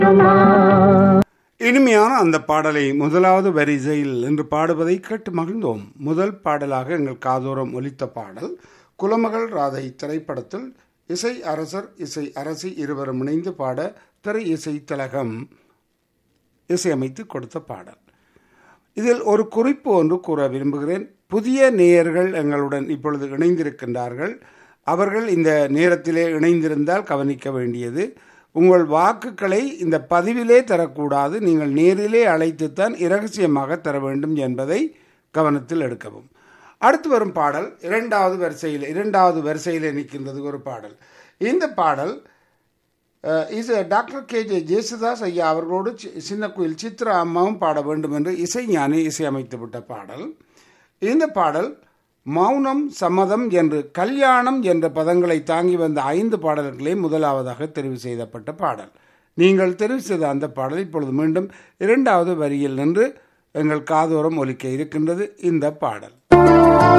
இனிமையான அந்த பாடலை முதலாவது வரிசையில் என்று பாடுவதை கேட்டு மகிழ்ந்தோம் முதல் பாடலாக எங்கள் காதோரம் ஒலித்த பாடல் குலமகள் ராதை திரைப்படத்தில் இசை அரசர் இசை அரசி இருவரும் இணைந்து பாட திரை இசை திலகம் இசையமைத்து கொடுத்த பாடல் இதில் ஒரு குறிப்பு ஒன்று கூற விரும்புகிறேன் புதிய நேயர்கள் எங்களுடன் இப்பொழுது இணைந்திருக்கின்றார்கள் அவர்கள் இந்த நேரத்திலே இணைந்திருந்தால் கவனிக்க வேண்டியது உங்கள் வாக்குகளை இந்த பதிவிலே தரக்கூடாது நீங்கள் நேரிலே அழைத்துத்தான் இரகசியமாக தர வேண்டும் என்பதை கவனத்தில் எடுக்கவும் அடுத்து வரும் பாடல் இரண்டாவது வரிசையில் இரண்டாவது வரிசையில் நிற்கின்றது ஒரு பாடல் இந்த பாடல் is doctor K J Yesudas ஐயா அவர்களோடு சி- சின்ன கோயில் சித்ரா அம்மாவும் பாட வேண்டும் என்று இசைஞானி இசையமைத்து விட்ட பாடல் இந்த பாடல் மௌனம் சம்மதம் என்று கல்யாணம் என்ற பதங்களை தாங்கி வந்த ஐந்து பாடல்களே முதலாவதாக தெரிவு செய்யப்பட்ட பாடல் நீங்கள் தெரிவு செய்த அந்த பாடல் இப்பொழுது மீண்டும் இரண்டாவது வரியில் நின்று எங்கள் காதோரம் ஒலிக்க இருக்கின்றது இந்த பாடல்